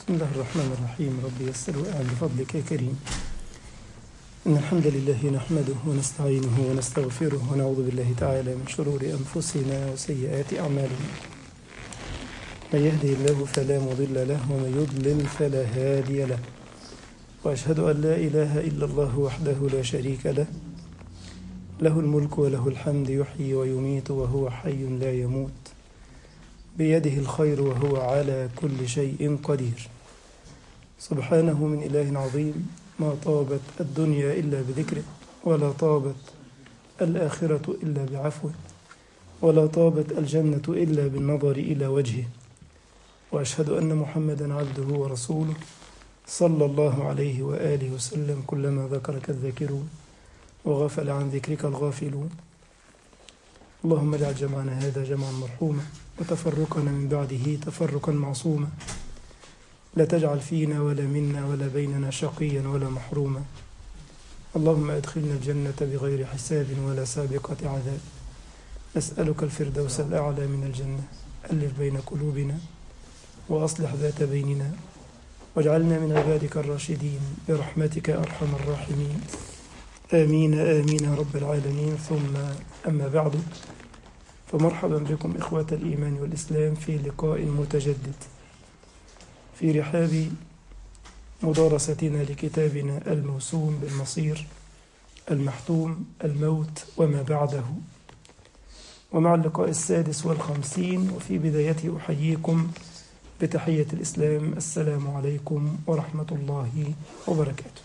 بسم الله الرحمن الرحيم رب يسر وأعن بفضلك يا كريم إن الحمد لله نحمده ونستعينه ونستغفره ونعوذ بالله تعالى من شرور أنفسنا وسيئات أعمالنا من يهده الله فلا مضل له ومن يضلل فلا هادي له وأشهد أن لا إله إلا الله وحده لا شريك له له الملك وله الحمد يحيي ويميت وهو حي لا يموت بيده الخير وهو على كل شيء قدير سبحانه من إله عظيم ما طابت الدنيا إلا بذكره ولا طابت الآخرة إلا بعفوه ولا طابت الجنة إلا بالنظر إلى وجهه وأشهد أن محمدا عبده ورسوله صلى الله عليه وآله وسلم كلما ذكرك الذاكرون وغفل عن ذكرك الغافلون اللهم اجعل جمعنا هذا جمعا مرحوما وتفرقنا من بعده تفرقا معصوما لا تجعل فينا ولا منا ولا بيننا شقيا ولا محروما اللهم ادخلنا الجنة بغير حساب ولا سابقة عذاب نسألك الفردوس الأعلى من الجنة ألف بين قلوبنا وأصلح ذات بيننا واجعلنا من عبادك الراشدين برحمتك أرحم الراحمين آمين آمين يا رب العالمين ثم أما بعد فمرحبا بكم إخوة الإيمان والإسلام في لقاء متجدد في رحاب مدارستنا لكتابنا الموسوم بالمصير المحتوم الموت وما بعده ومع اللقاء السادس والخمسين وفي بدايته أحييكم بتحية الإسلام السلام عليكم ورحمة الله وبركاته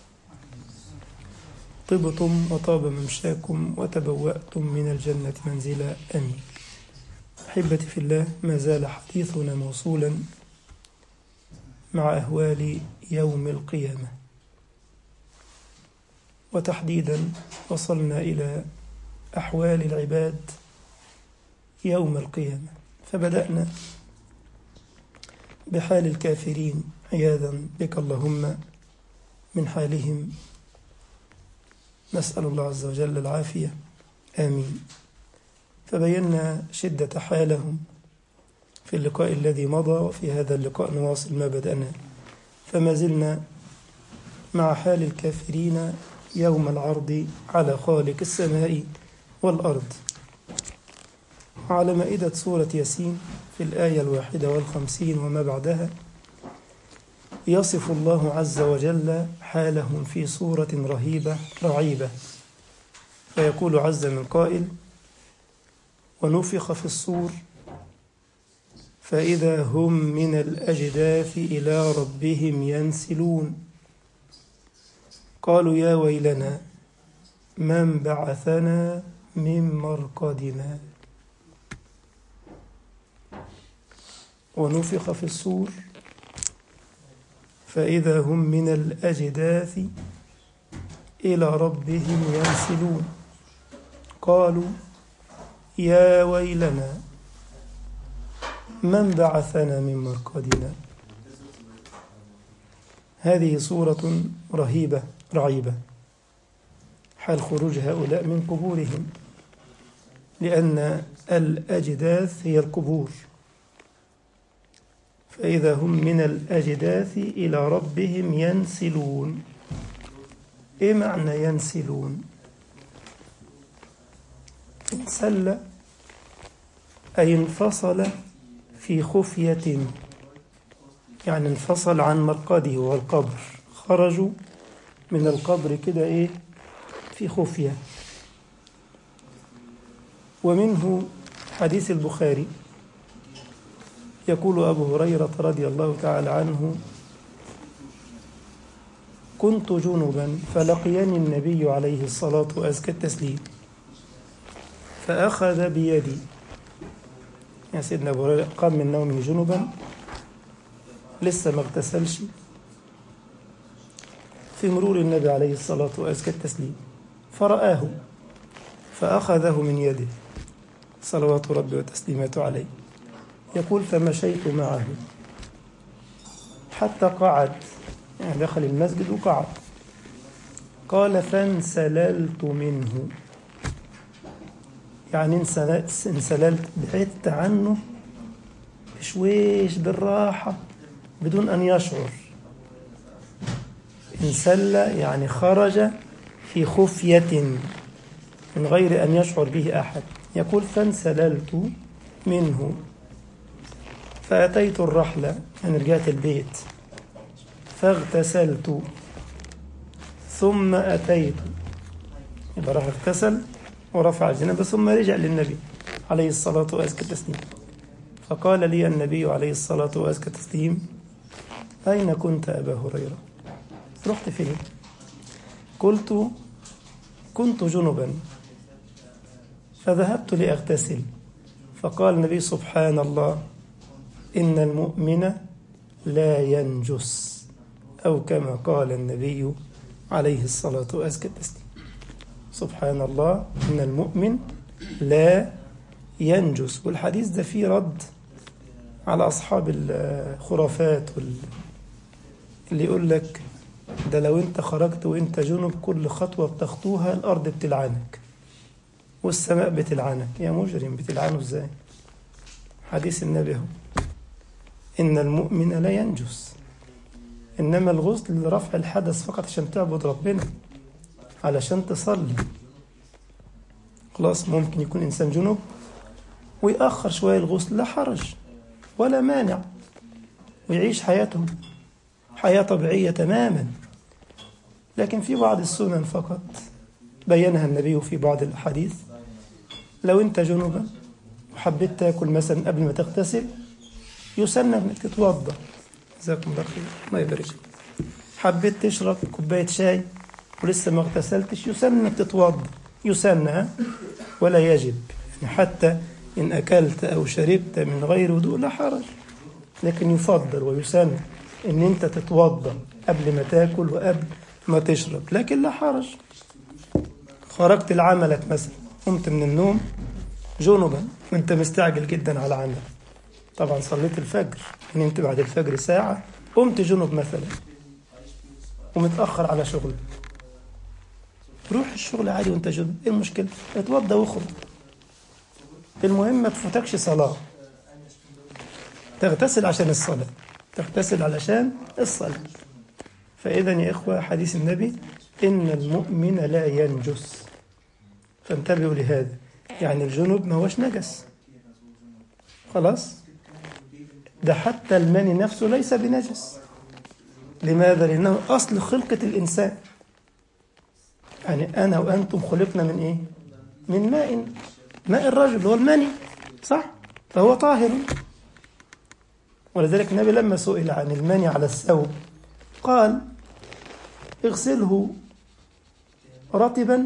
طبتم وطاب ممشاكم وتبوأتم من الجنة منزلا أمين أحبتي في الله ما زال حديثنا موصولا مع أهوال يوم القيامة وتحديدا وصلنا إلى أحوال العباد يوم القيامة فبدأنا بحال الكافرين عياذا بك اللهم من حالهم نسأل الله عز وجل العافية آمين فبينا شدة حالهم في اللقاء الذي مضى وفي هذا اللقاء نواصل ما بدأنا فما زلنا مع حال الكافرين يوم العرض على خالق السماء والأرض على مائدة سورة ياسين في الآية الواحدة والخمسين وما بعدها يصف الله عز وجل حالهم في صورة رهيبة رعيبة فيقول عز من قائل ونفخ في الصور فإذا هم من الأجداث إلى ربهم ينسلون قالوا يا ويلنا من بعثنا من مرقدنا ونفخ في الصور فإذا هم من الأجداث إلى ربهم ينسلون قالوا يا ويلنا من بعثنا من مرقدنا هذه صورة رهيبة رعيبة حال خروج هؤلاء من قبورهم لأن الأجداث هي القبور فإذا هم من الأجداث إلى ربهم ينسلون إيه معنى ينسلون انسل أي انفصل في خفية يعني انفصل عن مرقده والقبر خرجوا من القبر كده إيه في خفية ومنه حديث البخاري يقول أبو هريرة رضي الله تعالى عنه كنت جنبا فلقيني النبي عليه الصلاة وأزكى التسليم فأخذ بيدي يا سيدنا أبو هريرة قام من نومه جنبا لسه ما اغتسلش في مرور النبي عليه الصلاة وأزكى التسليم فرآه فأخذه من يده صلوات ربي وتسليماته عليه يقول فمشيت معه حتى قعد يعني دخل المسجد وقعد قال فانسللت منه يعني انسللت بعدت عنه بشويش بالراحة بدون أن يشعر انسل يعني خرج في خفية من غير أن يشعر به أحد يقول فانسللت منه فأتيت الرحلة يعني رجعت البيت فاغتسلت ثم أتيت يبقى راح اغتسل ورفع الجنابة ثم رجع للنبي عليه الصلاة وأزكى التسليم فقال لي النبي عليه الصلاة وأزكى التسليم أين كنت أبا هريرة رحت فين قلت كنت جنبا فذهبت لأغتسل فقال النبي سبحان الله إن المؤمن لا ينجس أو كما قال النبي عليه الصلاة وأزكى التسليم سبحان الله إن المؤمن لا ينجس والحديث ده فيه رد على أصحاب الخرافات وال... اللي يقول لك ده لو انت خرجت وانت جنب كل خطوة بتخطوها الأرض بتلعنك والسماء بتلعنك يا مجرم بتلعنه ازاي حديث النبي هو إن المؤمن لا ينجس إنما الغسل لرفع الحدث فقط عشان تعبد ربنا علشان تصلي خلاص ممكن يكون إنسان جنب ويأخر شوية الغسل لا حرج ولا مانع ويعيش حياته حياة طبيعية تماما لكن في بعض السنن فقط بينها النبي في بعض الأحاديث لو أنت جنبا وحبيت تاكل مثلا قبل ما تغتسل يسن انك تتوضا جزاكم الله خير الله يبارك حبيت تشرب كوبايه شاي ولسه ما اغتسلتش يسن انك تتوضا يسن ولا يجب يعني حتى ان اكلت او شربت من غير وضوء لا حرج لكن يفضل ويسن ان انت تتوضا قبل ما تاكل وقبل ما تشرب لكن لا حرج خرجت لعملك مثلا قمت من النوم جنبا وانت مستعجل جدا على عملك طبعا صليت الفجر نمت بعد الفجر ساعة قمت جنب مثلا ومتأخر على شغل روح الشغل عادي وانت جنب ايه المشكلة اتوضى واخرج المهم ما تفوتكش صلاة تغتسل عشان الصلاة تغتسل علشان الصلاة فإذا يا إخوة حديث النبي إن المؤمن لا ينجس فانتبهوا لهذا يعني الجنوب ما هوش نجس خلاص ده حتى المني نفسه ليس بنجس لماذا؟ لأنه أصل خلقة الإنسان يعني أنا وأنتم خلقنا من إيه؟ من ماء ماء الرجل هو المني صح؟ فهو طاهر ولذلك النبي لما سئل عن المني على الثوب قال اغسله رطبا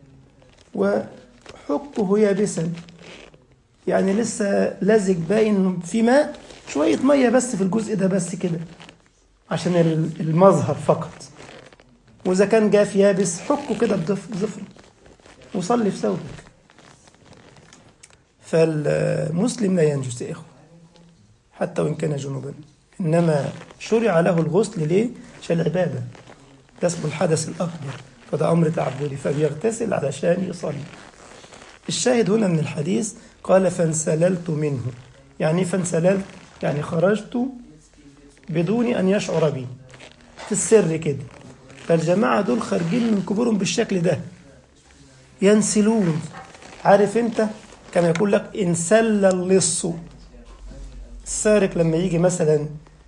وحكه يابسا يعني لسه لازق باين في ماء شوية مية بس في الجزء ده بس كده عشان المظهر فقط وإذا كان جاف يابس حكه كده بظفر وصلي في ثوبك فالمسلم لا ينجس يا إخوة حتى وإن كان جنوبا إنما شرع له الغسل ليه؟ عشان العبادة ده اسمه الحدث الأكبر فده أمر تعبدي فبيغتسل علشان يصلي الشاهد هنا من الحديث قال فانسللت منه يعني فانسللت يعني خرجت بدون أن يشعر بي في السر كده فالجماعة دول خارجين من قبورهم بالشكل ده ينسلون عارف انت كما يقول لك انسل اللص السارق لما يجي مثلا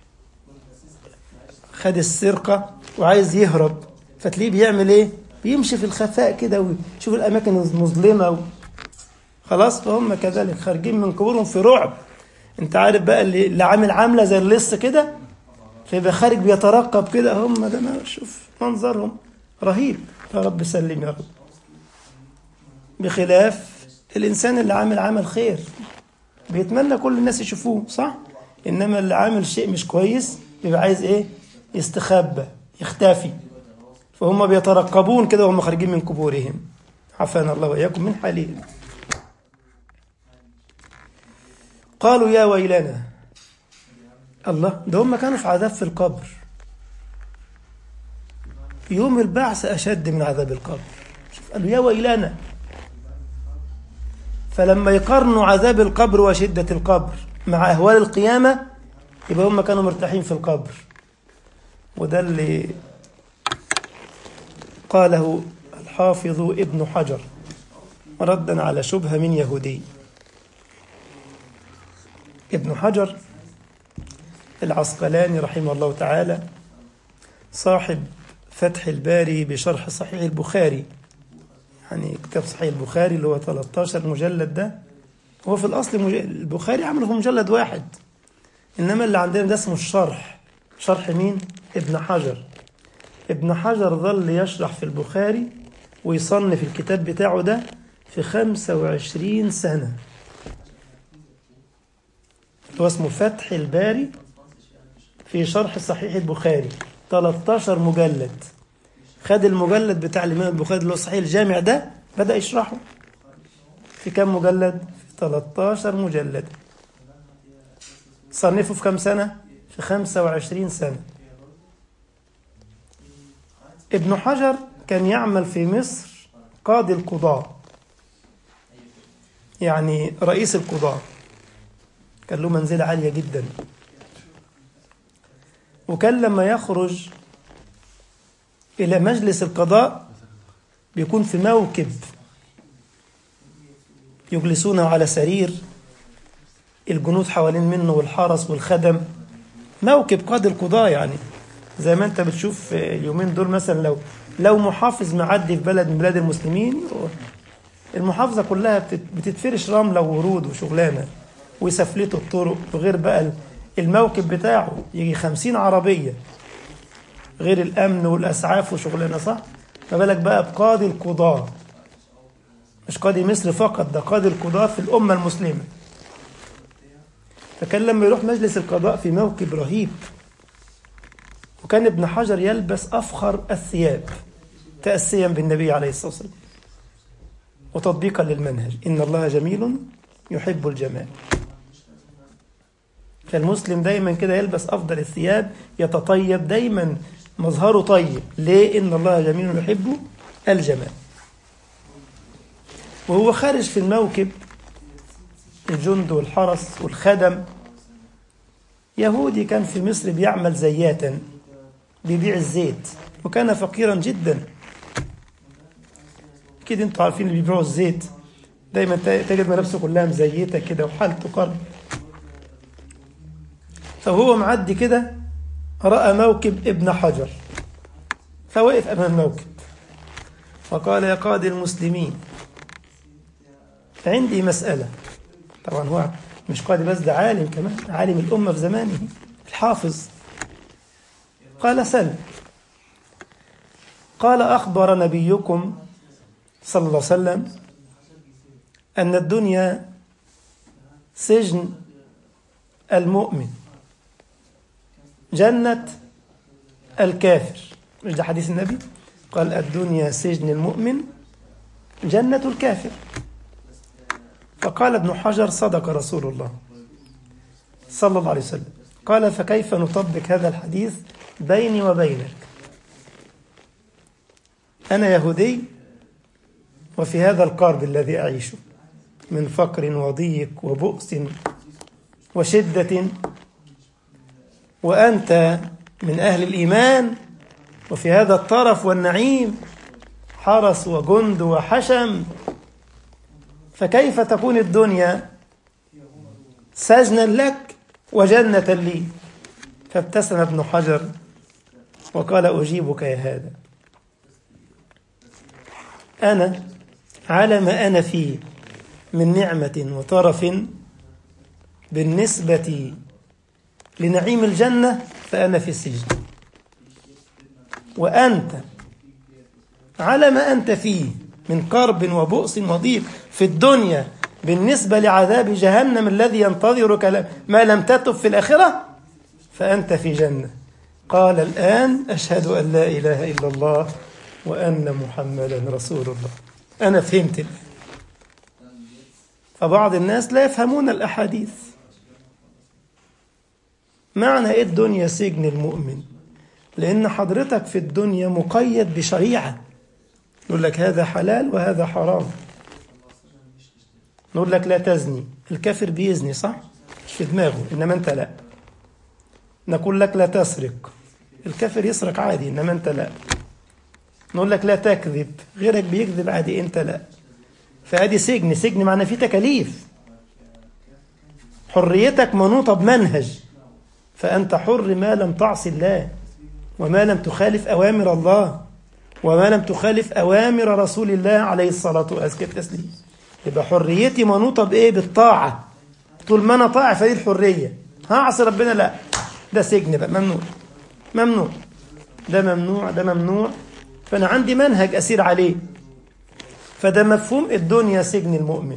خد السرقة وعايز يهرب فتلاقيه بيعمل ايه بيمشي في الخفاء كده ويشوف الأماكن المظلمة و... خلاص فهم كذلك خارجين من قبورهم في رعب انت عارف بقى اللي, اللي عامل عاملة زي اللص كده فيبقى خارج بيترقب كده هم ده ما شوف منظرهم رهيب يا رب سلم يا رب بخلاف الإنسان اللي عامل عمل خير بيتمنى كل الناس يشوفوه صح إنما اللي عامل شيء مش كويس بيبقى عايز إيه يستخبى يختفي فهم بيترقبون كده وهم خارجين من قبورهم عافانا الله وإياكم من حالهم قالوا يا ويلنا الله ده هم كانوا في عذاب في القبر يوم البعث أشد من عذاب القبر شوف قالوا يا ويلنا فلما يقارنوا عذاب القبر وشدة القبر مع أهوال القيامة يبقى هم كانوا مرتاحين في القبر وده اللي قاله الحافظ ابن حجر ردا على شبهة من يهودي ابن حجر العسقلاني رحمه الله تعالى صاحب فتح الباري بشرح صحيح البخاري يعني كتاب صحيح البخاري اللي هو 13 مجلد ده هو في الأصل مج... البخاري عمله في مجلد واحد إنما اللي عندنا ده اسمه الشرح شرح مين؟ ابن حجر ابن حجر ظل يشرح في البخاري ويصنف الكتاب بتاعه ده في 25 سنة هو اسمه فتح الباري في شرح صحيح البخاري 13 مجلد خد المجلد بتاع الإمام البخاري اللي هو صحيح الجامع ده بدأ يشرحه في كم مجلد؟ في 13 مجلد صنفه في كم سنة؟ في 25 سنة ابن حجر كان يعمل في مصر قاضي القضاة يعني رئيس القضاة كان له منزلة عالية جدا وكان لما يخرج إلى مجلس القضاء بيكون في موكب يجلسونه على سرير الجنود حوالين منه والحرس والخدم موكب قاضي القضاء يعني زي ما انت بتشوف اليومين دول مثلا لو لو محافظ معدي في بلد من بلاد المسلمين المحافظة كلها بتتفرش رملة وورود وشغلانة ويسفلتوا الطرق وغير بقى الموكب بتاعه يجي خمسين عربية غير الأمن والأسعاف وشغلانة صح؟ ما بالك بقى بقاضي القضاة مش قاضي مصر فقط ده قاضي القضاة في الأمة المسلمة فكان لما يروح مجلس القضاء في موكب رهيب وكان ابن حجر يلبس أفخر الثياب تأسيا بالنبي عليه الصلاة والسلام وتطبيقا للمنهج إن الله جميل يحب الجمال فالمسلم دايما كده يلبس أفضل الثياب يتطيب دايما مظهره طيب ليه إن الله جميل يحب الجمال وهو خارج في الموكب الجند والحرس والخدم يهودي كان في مصر بيعمل زياتا بيبيع الزيت وكان فقيرا جدا اكيد انتوا عارفين اللي بيبيعوا الزيت دايما تجد ملابسه كلها مزيته كده وحالته قرب فهو معدي كده راى موكب ابن حجر فوقف امام الموكب فقال يا قاضي المسلمين عندي مسألة طبعا هو مش قاضي بس ده عالم كمان عالم الأمة في زمانه الحافظ قال سل قال أخبر نبيكم صلى الله عليه وسلم أن الدنيا سجن المؤمن جنة الكافر مش ده حديث النبي قال الدنيا سجن المؤمن جنة الكافر فقال ابن حجر صدق رسول الله صلى الله عليه وسلم قال فكيف نطبق هذا الحديث بيني وبينك أنا يهودي وفي هذا القرب الذي أعيشه من فقر وضيق وبؤس وشدة وأنت من أهل الإيمان وفي هذا الطرف والنعيم حرس وجند وحشم فكيف تكون الدنيا سجنا لك وجنة لي فابتسم ابن حجر وقال أجيبك يا هذا أنا على ما أنا فيه من نعمة وطرف بالنسبة لنعيم الجنة فأنا في السجن وأنت على ما أنت فيه من كرب وبؤس وضيق في الدنيا بالنسبة لعذاب جهنم الذي ينتظرك ما لم تتب في الآخرة فأنت في جنة قال الآن أشهد أن لا إله إلا الله وأن محمدا رسول الله أنا فهمت الآن فبعض الناس لا يفهمون الأحاديث معنى إيه الدنيا سجن المؤمن لأن حضرتك في الدنيا مقيد بشريعة نقول لك هذا حلال وهذا حرام نقول لك لا تزني الكافر بيزني صح مش في دماغه إنما أنت لا نقول لك لا تسرق الكافر يسرق عادي إنما أنت لا نقول لك لا تكذب غيرك بيكذب عادي أنت لا فادي سجن سجن معناه فيه تكاليف حريتك منوطة بمنهج فأنت حر ما لم تعصي الله وما لم تخالف أوامر الله وما لم تخالف أوامر رسول الله عليه الصلاة وأزكى التسليم يبقى حريتي منوطة بإيه بالطاعة طول ما أنا طاعة فدي الحرية هعصي ربنا لا ده سجن بقى ممنوع ممنوع ده ممنوع ده ممنوع فأنا عندي منهج أسير عليه فده مفهوم الدنيا سجن المؤمن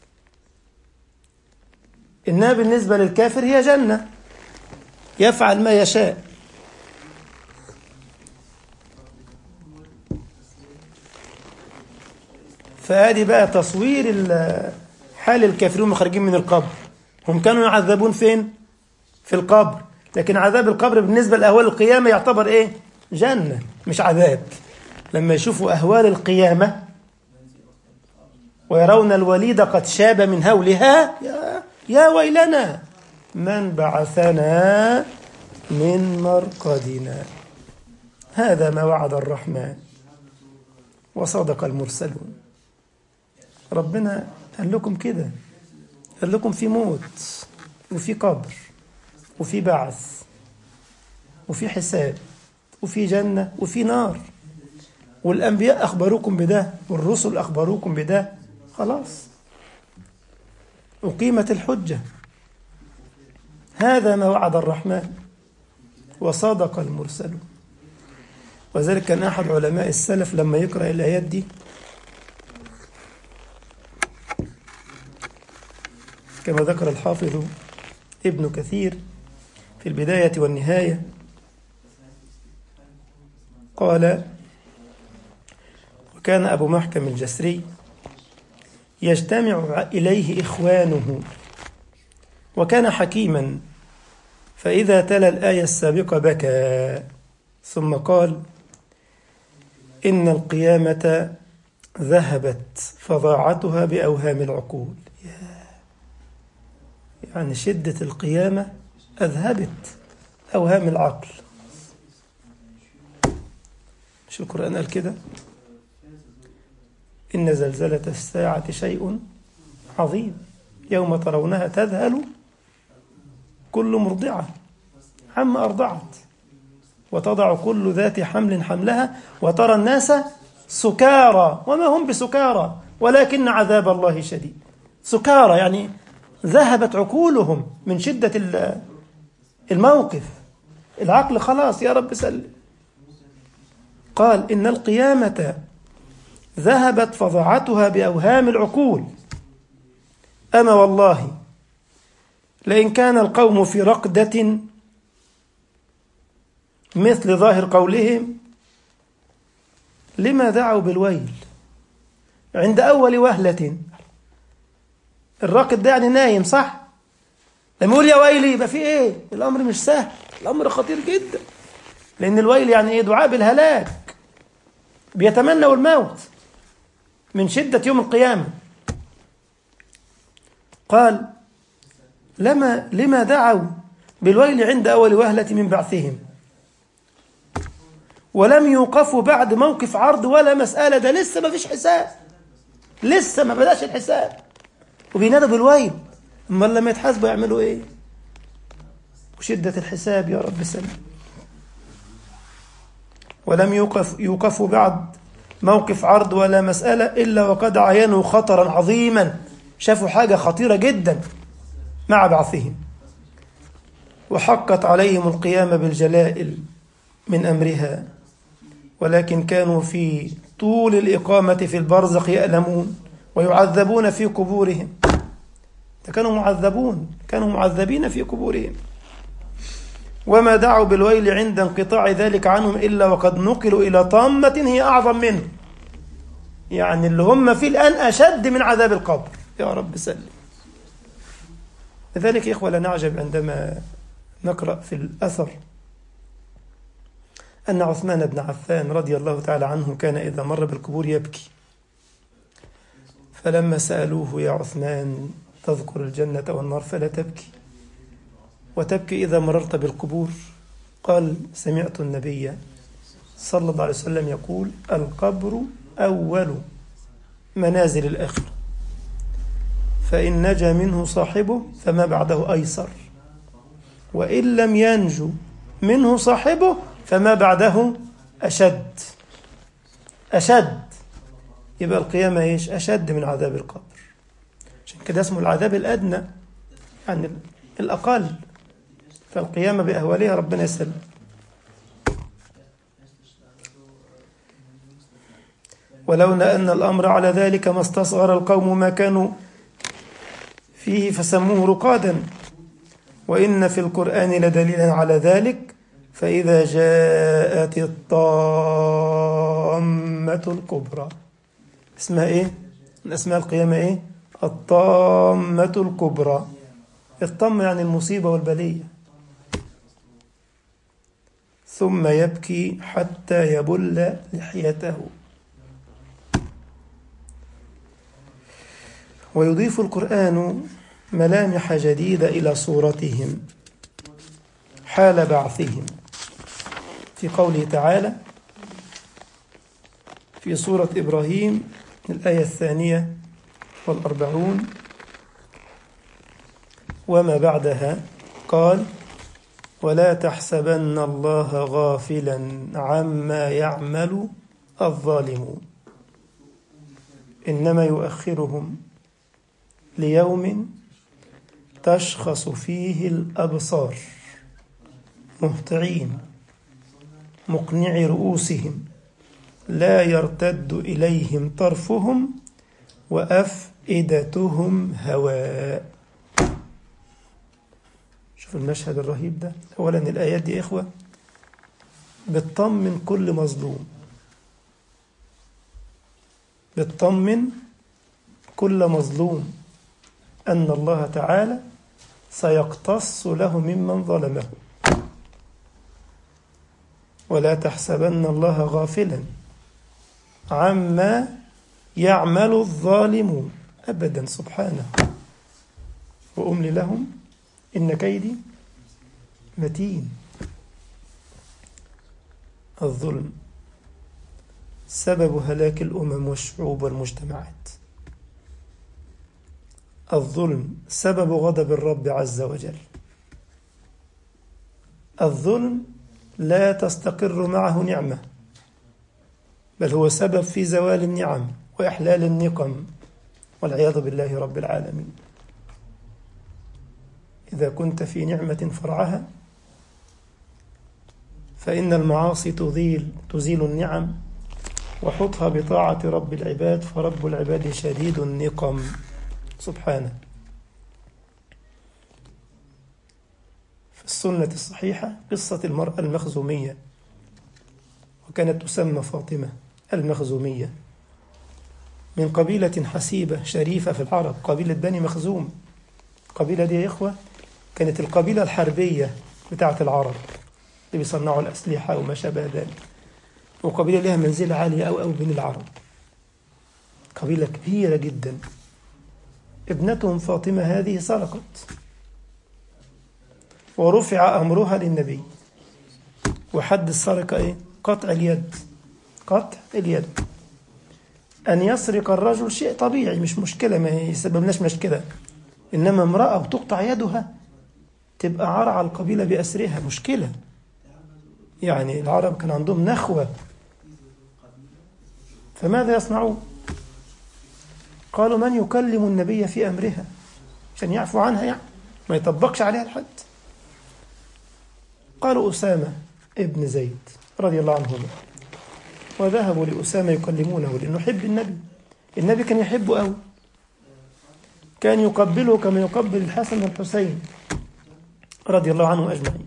إنها بالنسبة للكافر هي جنة يفعل ما يشاء فادي بقى تصوير حال الكافرين خارجين من القبر هم كانوا يعذبون فين في القبر لكن عذاب القبر بالنسبة لأهوال القيامة يعتبر إيه جنة مش عذاب لما يشوفوا أهوال القيامة ويرون الوليد قد شاب من هولها يا, يا ويلنا من بعثنا من مرقدنا هذا ما وعد الرحمن وصدق المرسلون ربنا قال لكم كده قال لكم في موت وفي قبر وفي بعث وفي حساب وفي جنة وفي نار والأنبياء أخبروكم بده والرسل أخبروكم بده خلاص أقيمت الحجة هذا ما وعد الرحمن وصدق المرسلون وذلك كان أحد علماء السلف لما يقرأ الآيات دي كما ذكر الحافظ ابن كثير في البداية والنهاية قال وكان أبو محكم الجسري يجتمع إليه إخوانه وكان حكيما فإذا تلا الآية السابقة بكى ثم قال إن القيامة ذهبت فضاعتها بأوهام العقول يعني شدة القيامة أذهبت أوهام العقل مش القرآن قال كده إن زلزلة الساعة شيء عظيم يوم ترونها تذهل كل مرضعة عما أرضعت وتضع كل ذات حمل حملها وترى الناس سكارى وما هم بسكارى ولكن عذاب الله شديد سكارى يعني ذهبت عقولهم من شدة الموقف العقل خلاص يا رب سلم قال إن القيامة ذهبت فضعتها بأوهام العقول أما والله لئن كان القوم في رقدة مثل ظاهر قولهم لما دعوا بالويل عند أول وهلة الراقد ده يعني نايم صح لما يقول يا ويلي يبقى في ايه الامر مش سهل الامر خطير جدا لان الويل يعني ايه دعاء بالهلاك بيتمنوا الموت من شدة يوم القيامة قال لما لما دعوا بالويل عند أول وهلة من بعثهم ولم يوقفوا بعد موقف عرض ولا مسألة ده لسه ما فيش حساب لسه ما بدأش الحساب وبينادوا بالويل امال لما يتحاسبوا يعملوا ايه وشدة الحساب يا رب سلم ولم يوقف يوقفوا بعد موقف عرض ولا مسألة إلا وقد عينوا خطرا عظيما شافوا حاجة خطيرة جدا مع بعثهم وحقت عليهم القيامة بالجلائل من أمرها ولكن كانوا في طول الإقامة في البرزخ يألمون ويعذبون في قبورهم كانوا معذبون كانوا معذبين في قبورهم وما دعوا بالويل عند انقطاع ذلك عنهم إلا وقد نقلوا إلى طامة هي أعظم منه يعني اللي هم فيه الآن أشد من عذاب القبر يا رب سلم لذلك إخوة لا نعجب عندما نقرأ في الأثر أن عثمان بن عفان رضي الله تعالى عنه كان إذا مر بالقبور يبكي فلما سألوه يا عثمان تذكر الجنة والنار فلا تبكي وتبكي إذا مررت بالقبور قال سمعت النبي صلى الله عليه وسلم يقول القبر أول منازل الآخرة فإن نجا منه صاحبه فما بعده أيسر وإن لم ينجو منه صاحبه فما بعده أشد أشد يبقى القيامة إيش أشد من عذاب القبر عشان كده اسمه العذاب الأدنى يعني الأقل فالقيامة بأهوالها ربنا يسلم ولولا أن الأمر على ذلك ما استصغر القوم ما كانوا فيه فسموه رقادا وإن في القرآن لدليلا على ذلك فإذا جاءت الطامة الكبرى اسمها إيه؟ من أسماء القيامة إيه؟ الطامة الكبرى الطامة يعني المصيبة والبلية ثم يبكي حتى يبل لحيته ويضيف القرآن ملامح جديدة إلى صورتهم حال بعثهم في قوله تعالى في سورة إبراهيم الآية الثانية والأربعون وما بعدها قال ولا تحسبن الله غافلا عما يعمل الظالمون إنما يؤخرهم ليوم تشخص فيه الأبصار مهطعين مقنعي رؤوسهم لا يرتد إليهم طرفهم وأفئدتهم هواء شوف المشهد الرهيب ده أولا الآيات دي إخوة بتطمن كل مظلوم بتطمن كل مظلوم أن الله تعالى سيقتص له ممن ظلمه ولا تحسبن الله غافلا عما يعمل الظالمون أبدا سبحانه وأملي لهم إن كيدي متين الظلم سبب هلاك الأمم والشعوب والمجتمعات الظلم سبب غضب الرب عز وجل الظلم لا تستقر معه نعمة بل هو سبب في زوال النعم وإحلال النقم والعياذ بالله رب العالمين إذا كنت في نعمة فرعها فإن المعاصي تزيل تزيل النعم وحطها بطاعة رب العباد فرب العباد شديد النقم سبحانه في السنة الصحيحة قصة المرأة المخزومية وكانت تسمى فاطمة المخزومية من قبيلة حسيبة شريفة في العرب قبيلة بني مخزوم القبيلة دي يا إخوة كانت القبيلة الحربية بتاعة العرب اللي بيصنعوا الأسلحة وما شابه ذلك وقبيلة لها منزلة عالية أو أو بين العرب قبيلة كبيرة جدا ابنتهم فاطمة هذه سرقت ورفع أمرها للنبي وحد السرقة إيه؟ قطع اليد قطع اليد أن يسرق الرجل شيء طبيعي مش مشكلة ما يسببناش مشكلة إنما امرأة وتقطع يدها تبقى عار على القبيلة بأسرها مشكلة يعني العرب كان عندهم نخوة فماذا يصنعون قالوا من يكلم النبي في أمرها عشان يعفو عنها يعني ما يطبقش عليها الحد قالوا أسامة ابن زيد رضي الله عنهما وذهبوا لأسامة يكلمونه لأنه يحب النبي النبي كان يحبه أوي كان يقبله كما يقبل الحسن والحسين رضي الله عنهم أجمعين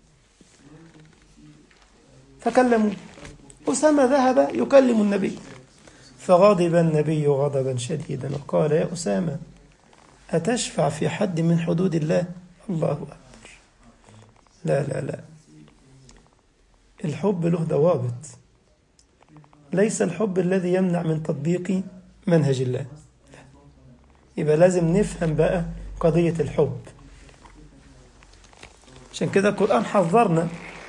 فكلموا أسامة ذهب يكلم النبي فغضب النبي غضبا شديدا وقال يا أسامة أتشفع في حد من حدود الله الله أكبر لا لا لا الحب له ضوابط ليس الحب الذي يمنع من تطبيق منهج الله يبقى لازم نفهم بقى قضية الحب عشان كده القرآن حذرنا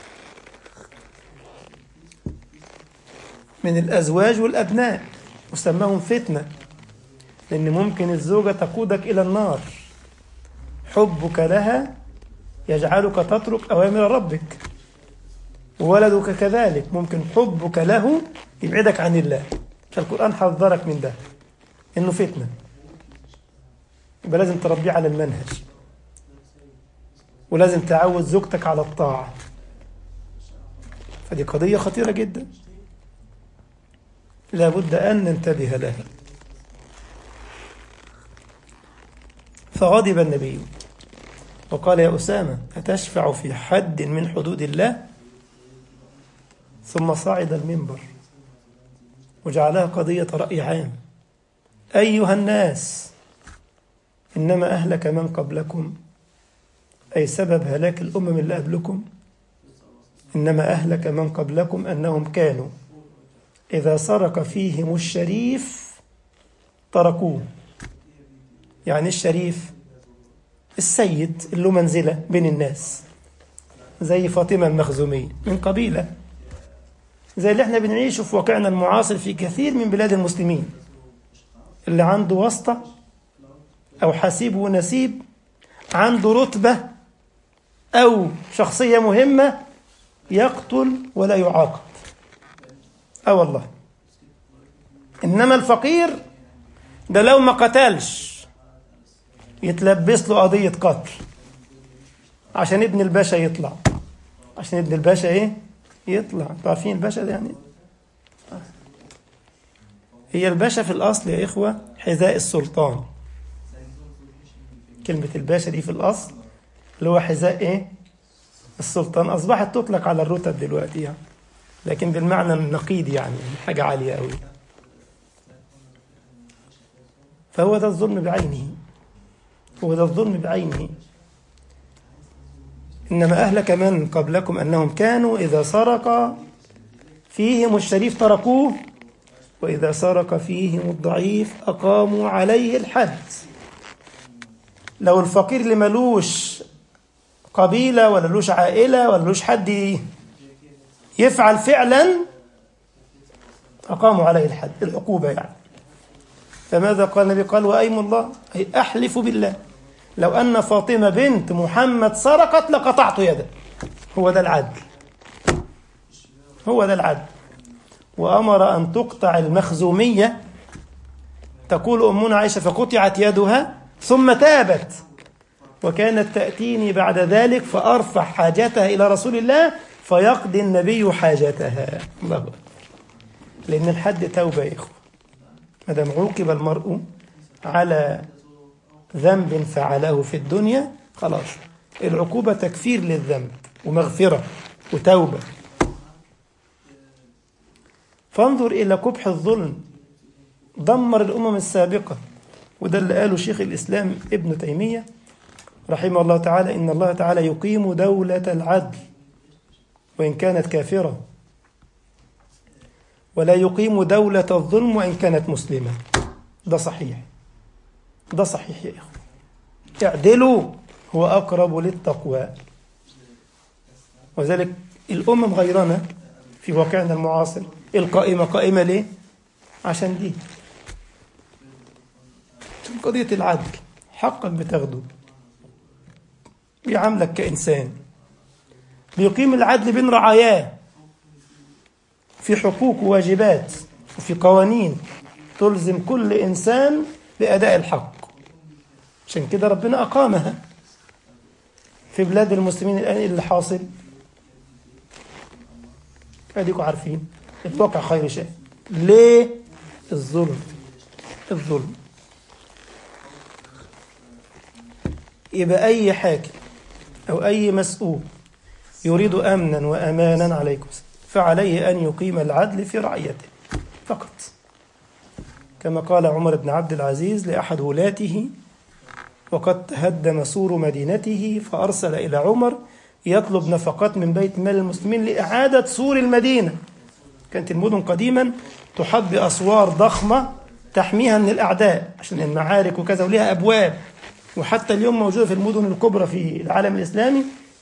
من الأزواج والأبناء وسماهم فتنة لأن ممكن الزوجة تقودك إلى النار حبك لها يجعلك تترك أوامر ربك وولدك كذلك ممكن حبك له يبعدك عن الله فالقرآن حذرك من ده إنه فتنة يبقى لازم تربيه على المنهج ولازم تعود زوجتك على الطاعة فدي قضية خطيرة جدا لابد أن ننتبه لها فغضب النبي وقال يا أسامة أتشفع في حد من حدود الله ثم صعد المنبر وجعلها قضية رأي عام أيها الناس إنما أهلك من قبلكم أي سبب هلاك الأمم اللي قبلكم إنما أهلك من قبلكم أنهم كانوا إذا سرق فيهم الشريف تركوه يعني الشريف السيد اللي له منزلة بين الناس زي فاطمة المخزومية من قبيلة زي اللي احنا بنعيشه في واقعنا المعاصر في كثير من بلاد المسلمين اللي عنده واسطة أو حسيب ونسيب عنده رتبة أو شخصية مهمة يقتل ولا يعاقب اه والله انما الفقير ده لو ما قتلش يتلبس له قضية قتل عشان ابن الباشا يطلع عشان ابن الباشا ايه يطلع انتوا عارفين الباشا ده يعني هي الباشا في الاصل يا اخوة حذاء السلطان كلمة الباشا دي في الاصل اللي هو حذاء ايه السلطان اصبحت تطلق على الرتب دلوقتي يعني لكن بالمعنى النقيض يعني حاجة عالية قوي فهو ده الظلم بعينه هو ده الظلم بعينه إنما أهلك من قبلكم أنهم كانوا إذا سرق فيهم الشريف تركوه وإذا سرق فيهم الضعيف أقاموا عليه الحد لو الفقير اللي ملوش قبيلة ولا لوش عائلة ولا لوش حد يفعل فعلا أقاموا عليه الحد العقوبة يعني فماذا قال النبي قال وأيم الله أي أحلف بالله لو أن فاطمة بنت محمد سرقت لقطعت يده هو ده العدل هو ده العدل وأمر أن تقطع المخزومية تقول أمنا عائشة فقطعت يدها ثم تابت وكانت تأتيني بعد ذلك فأرفع حاجتها إلى رسول الله فيقضي النبي حاجتها الله أكبر لأن الحد توبة يا إخوة ما دام عوقب المرء على ذنب فعله في الدنيا خلاص العقوبة تكفير للذنب ومغفرة وتوبة فانظر إلى قبح الظلم دمر الأمم السابقة وده اللي قاله شيخ الإسلام ابن تيمية رحمه الله تعالى إن الله تعالى يقيم دولة العدل وإن كانت كافرة ولا يقيم دولة الظلم وإن كانت مسلمة ده صحيح ده صحيح يا إخوة اعدلوا هو أقرب للتقوى وذلك الأمم غيرنا في واقعنا المعاصر القائمة قائمة ليه؟ عشان دي قضية العدل حقك بتاخده بيعاملك كإنسان بيقيم العدل بين رعاياه في حقوق وواجبات وفي قوانين تلزم كل إنسان بأداء الحق عشان كده ربنا أقامها في بلاد المسلمين الآن اللي حاصل أديكم عارفين الواقع خير شيء ليه الظلم الظلم يبقى أي حاكم أو أي مسؤول يريد أمنا وأمانا عليكم فعليه أن يقيم العدل في رعيته فقط كما قال عمر بن عبد العزيز لأحد ولاته وقد تهدم سور مدينته فأرسل إلى عمر يطلب نفقات من بيت مال المسلمين لإعادة سور المدينة كانت المدن قديما تحط بأسوار ضخمة تحميها من الأعداء عشان المعارك وكذا وليها أبواب وحتى اليوم موجودة في المدن الكبرى في العالم الإسلامي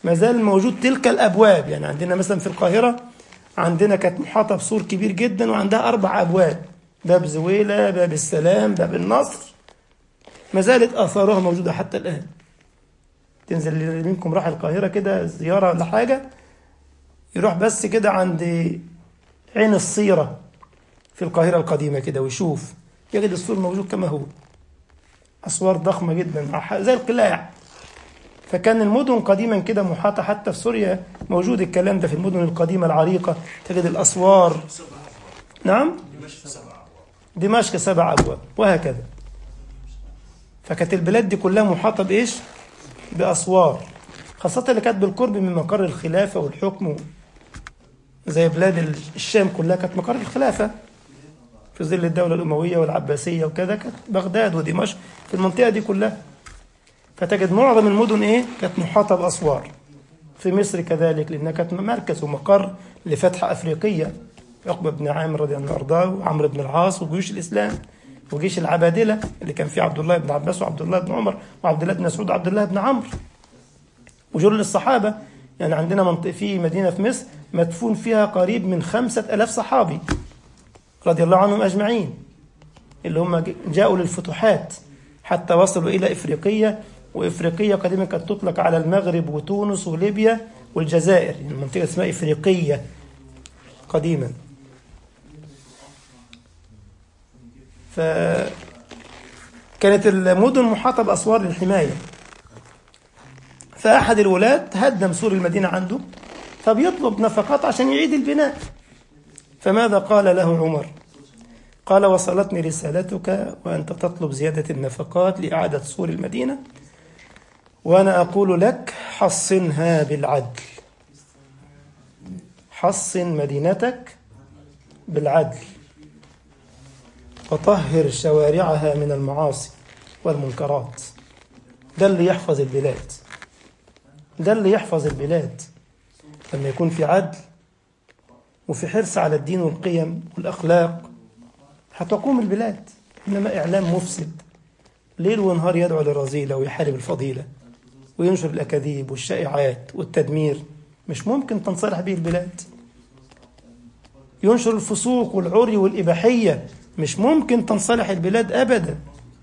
ما زال موجود تلك الأبواب يعني عندنا مثلا في القاهرة عندنا كانت محاطة بسور كبير جدا وعندها أربع أبواب باب زويلة باب السلام باب النصر ما زالت آثارها موجودة حتى الآن تنزل اللي منكم راح القاهرة كده زيارة ولا حاجة يروح بس كده عند عين الصيرة في القاهرة القديمة كده ويشوف يجد السور موجود كما هو أسوار ضخمة جدا زي القلاع فكان المدن قديما كده محاطة حتى في سوريا موجود الكلام ده في المدن القديمة العريقة تجد الأسوار نعم دمشق سبع أبواب وهكذا فكانت البلاد دي كلها محاطة بإيش؟ بأسوار خاصة اللي كانت بالقرب من مقر الخلافة والحكم زي بلاد الشام كلها كانت مقر الخلافة في ظل الدولة الأموية والعباسية وكذا كانت بغداد ودمشق في المنطقة دي كلها فتجد معظم المدن إيه كانت محاطة بأسوار في مصر كذلك لأنها كانت مركز ومقر لفتح أفريقية عقبة بن عامر رضي الله عنه وأرضاه وعمرو بن العاص وجيوش الإسلام وجيش العبادلة اللي كان فيه عبد الله بن عباس وعبد الله بن عمر وعبد الله بن مسعود وعبد الله بن عمرو وجل الصحابة يعني عندنا منطقة في مدينة في مصر مدفون فيها قريب من خمسة ألاف صحابي رضي الله عنهم أجمعين اللي هم جاءوا للفتوحات حتى وصلوا إلى إفريقية وإفريقية قديما كانت تطلق على المغرب وتونس وليبيا والجزائر يعني المنطقة اسمها إفريقية قديما فكانت المدن محاطة بأسوار للحماية فأحد الولاة هدم سور المدينة عنده فبيطلب نفقات عشان يعيد البناء فماذا قال له عمر قال وصلتني رسالتك وأنت تطلب زيادة النفقات لإعادة سور المدينة وأنا أقول لك حصنها بالعدل حصن مدينتك بالعدل وطهر شوارعها من المعاصي والمنكرات ده اللي يحفظ البلاد ده اللي يحفظ البلاد لما يكون في عدل وفي حرص على الدين والقيم والأخلاق هتقوم البلاد إنما إعلام مفسد ليل ونهار يدعو للرذيلة ويحارب الفضيلة وينشر الأكاذيب والشائعات والتدمير مش ممكن تنصلح به البلاد ينشر الفسوق والعري والإباحية مش ممكن تنصلح البلاد أبدا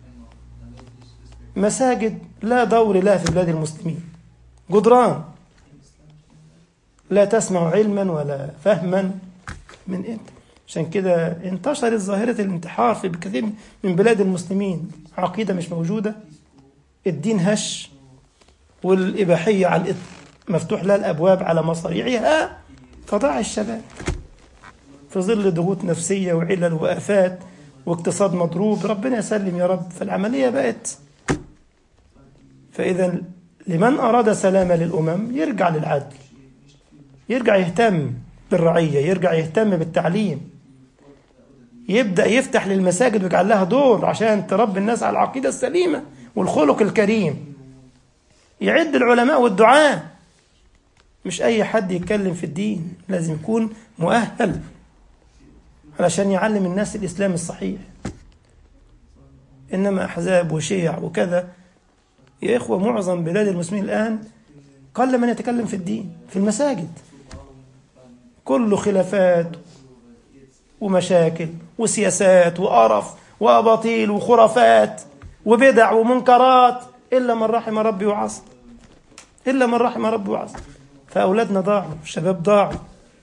مساجد لا دور لها في بلاد المسلمين جدران لا تسمع علما ولا فهما من انت عشان كده انتشرت ظاهرة الانتحار في كثير من بلاد المسلمين عقيدة مش موجودة الدين هش والإباحية على الإط... مفتوح لها الأبواب على مصاريعها فضاع الشباب في ظل ضغوط نفسية وعلل وآفات واقتصاد مضروب ربنا يسلم يا رب فالعملية بقت فإذا لمن أراد سلامة للأمم يرجع للعدل يرجع يهتم بالرعية يرجع يهتم بالتعليم يبدأ يفتح للمساجد ويجعل لها دور عشان تربي الناس على العقيدة السليمة والخلق الكريم يعد العلماء والدعاة مش أي حد يتكلم في الدين لازم يكون مؤهل علشان يعلم الناس الإسلام الصحيح إنما أحزاب وشيع وكذا يا إخوة معظم بلاد المسلمين الآن قل من يتكلم في الدين في المساجد كله خلافات ومشاكل وسياسات وقرف وأباطيل وخرافات وبدع ومنكرات إلا من رحم ربي وعصى إلا من رحم ربي وعصى فأولادنا ضاعوا الشباب ضاعوا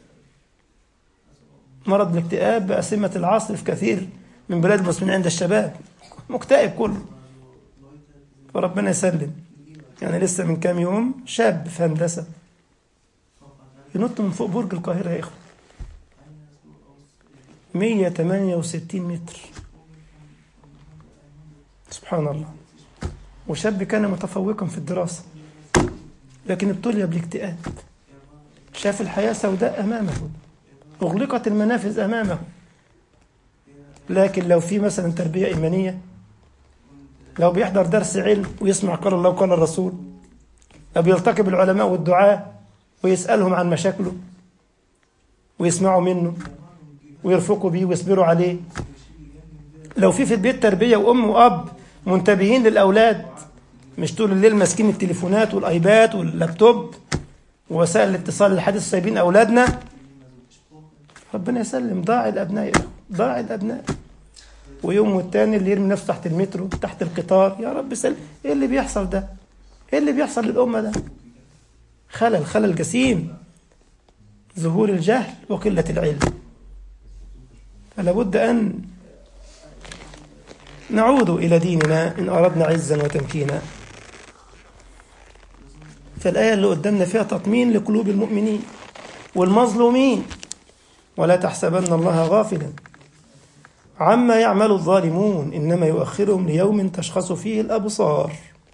مرض الاكتئاب بقى سمة العصر في كثير من بلاد المسلمين عند الشباب مكتئب كله فربنا يسلم يعني لسه من كام يوم شاب في هندسة ينط من فوق برج القاهرة يا إخوة 168 متر سبحان الله وشاب كان متفوقا في الدراسة لكن ابتلي بالاكتئاب شاف الحياة سوداء أمامه أغلقت المنافذ أمامه لكن لو في مثلا تربية إيمانية لو بيحضر درس علم ويسمع قال الله وقال الرسول لو بيلتقي بالعلماء والدعاء ويسألهم عن مشاكله ويسمعوا منه ويرفقوا بيه ويصبروا عليه لو في في البيت تربية وأم وأب منتبهين للأولاد مش طول الليل ماسكين التليفونات والآيباد واللابتوب ووسائل الاتصال الحديث سايبين أولادنا ربنا يسلم ضاع الأبناء يا أخي، ضاع الأبناء ويوم والتاني اللي يرمي نفسه تحت المترو تحت القطار يا رب سلم ايه اللي بيحصل ده ايه اللي بيحصل للأمة ده خلل خلل جسيم ظهور الجهل وقلة العلم فلا بد أن نعود إلى ديننا إن أردنا عزا وتمكينا فالآية اللي قدامنا فيها تطمين لقلوب المؤمنين والمظلومين ولا تحسبن الله غافلا عما يعمل الظالمون إنما يؤخرهم ليوم تشخص فيه الأبصار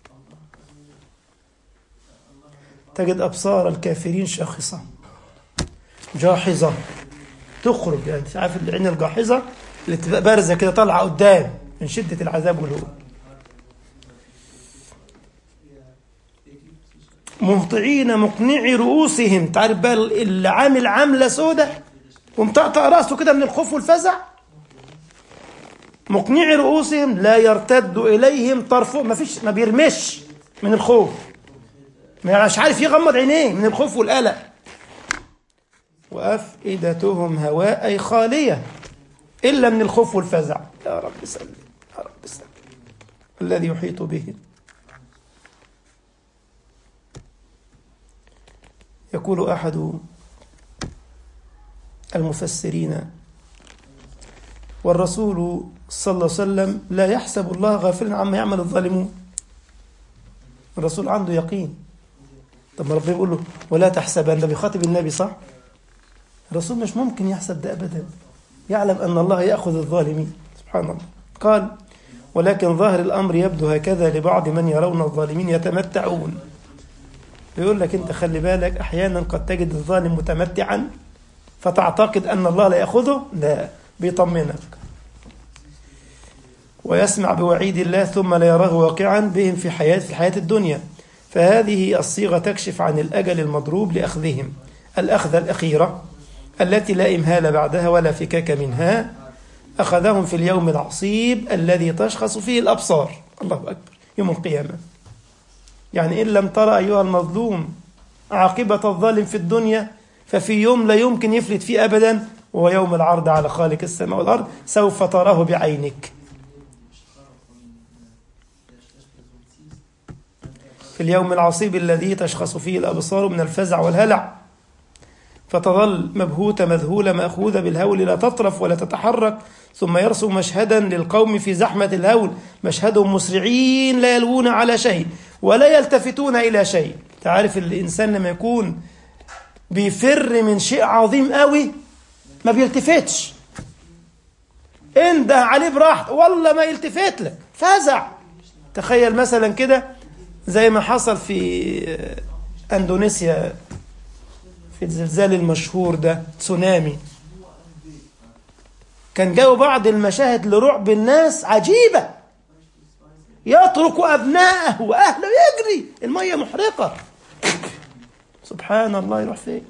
تجد أبصار الكافرين شاخصة جاحظة تخرج يعني عارف العين الجاحظة اللي تبقى بارزة كده طالعة قدام من شدة العذاب والهول مهطعين مقنعي رؤوسهم تعرف بقى اللي عامل عاملة سودة ومطقطق راسه كده من الخوف والفزع مقنعي رؤوسهم لا يرتد إليهم طرفه ما فيش ما بيرمش من الخوف مش عارف يغمض عينيه من الخوف والقلق وأفئدتهم هواء أي خالية إلا من الخوف والفزع يا رب سلم يا رب سلم الذي يحيط به يقول أحد المفسرين والرسول صلى الله عليه وسلم لا يحسب الله غافلا عما يعمل الظالمون الرسول عنده يقين طب ما ربنا يقول له ولا تحسبن ده بيخاطب النبي صح الرسول مش ممكن يحسب ده ابدا يعلم ان الله ياخذ الظالمين سبحان الله قال ولكن ظاهر الامر يبدو هكذا لبعض من يرون الظالمين يتمتعون بيقول لك انت خلي بالك احيانا قد تجد الظالم متمتعا فتعتقد ان الله لا ياخذه لا بيطمنك ويسمع بوعيد الله ثم لا يراه واقعا بهم في حياة في الحياة الدنيا فهذه الصيغة تكشف عن الأجل المضروب لأخذهم الأخذة الأخيرة التي لا إمهال بعدها ولا فكاك منها أخذهم في اليوم العصيب الذي تشخص فيه الأبصار الله أكبر يوم القيامة يعني إن لم ترى أيها المظلوم عاقبة الظالم في الدنيا ففي يوم لا يمكن يفلت فيه أبدا وهو يوم العرض على خالق السماء والأرض سوف تراه بعينك في اليوم العصيب الذي تشخص فيه الأبصار من الفزع والهلع فتظل مبهوتة مذهولة مأخوذة بالهول لا تطرف ولا تتحرك ثم يرسم مشهدا للقوم في زحمة الهول مشهدهم مسرعين لا يلوون على شيء ولا يلتفتون إلى شيء تعرف الإنسان لما يكون بيفر من شيء عظيم قوي ما بيلتفتش انده عليه براحته والله ما يلتفت لك فزع تخيل مثلا كده زي ما حصل في اندونيسيا في الزلزال المشهور ده تسونامي كان جاوا بعض المشاهد لرعب الناس عجيبة يترك أبنائه وأهله يجري المية محرقة سبحان الله يروح فين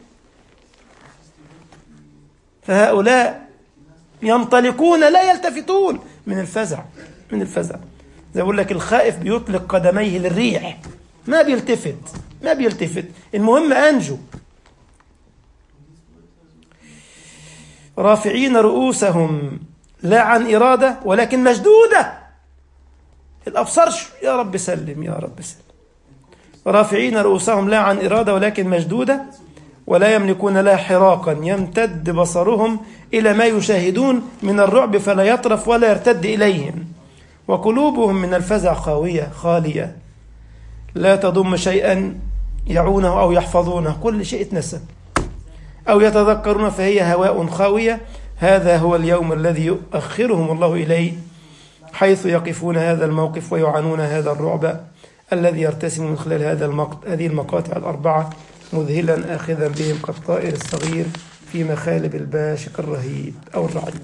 فهؤلاء ينطلقون لا يلتفتون من الفزع من الفزع زي بقول لك الخائف بيطلق قدميه للريح ما بيلتفت ما بيلتفت المهم أنجو رافعين رؤوسهم لا عن إرادة ولكن مشدودة الأبصار يا رب سلم يا رب سلم رافعين رؤوسهم لا عن إرادة ولكن مشدودة ولا يملكون لها حراقا يمتد بصرهم إلى ما يشاهدون من الرعب فلا يطرف ولا يرتد إليهم وقلوبهم من الفزع خاوية خالية لا تضم شيئا يعونه أو يحفظونه كل شيء اتنسى أو يتذكرون فهي هواء خاوية هذا هو اليوم الذي يؤخرهم الله إليه حيث يقفون هذا الموقف ويعانون هذا الرعب الذي يرتسم من خلال هذا المقت... هذه المقاطع الأربعة مذهلا آخذا بهم كالطائر الصغير في مخالب الباشق الرهيب أو الرعيب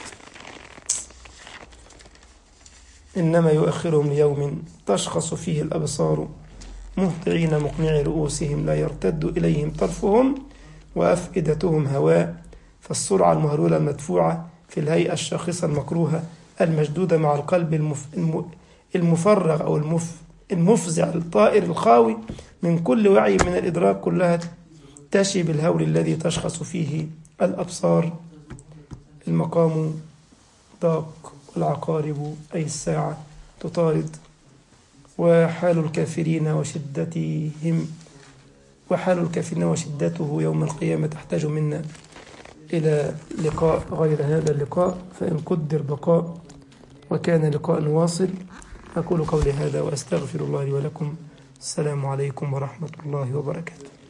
إنما يؤخرهم ليوم تشخص فيه الأبصار مهطعين مقنعي رؤوسهم لا يرتد إليهم طرفهم وأفئدتهم هواء فالسرعة المهرولة المدفوعة في الهيئة الشاخصة المكروهة المشدودة مع القلب المف... المفرغ أو المف... المفزع الطائر الخاوي من كل وعي من الإدراك كلها تشي بالهول الذي تشخص فيه الأبصار المقام ضاق والعقارب أي الساعة تطارد وحال الكافرين وشدتهم وحال الكافرين وشدته يوم القيامة تحتاج منا إلى لقاء غير هذا اللقاء فإن قدر بقاء وكان لقاء واصل أقول قولي هذا وأستغفر الله لي ولكم السلام عليكم ورحمة الله وبركاته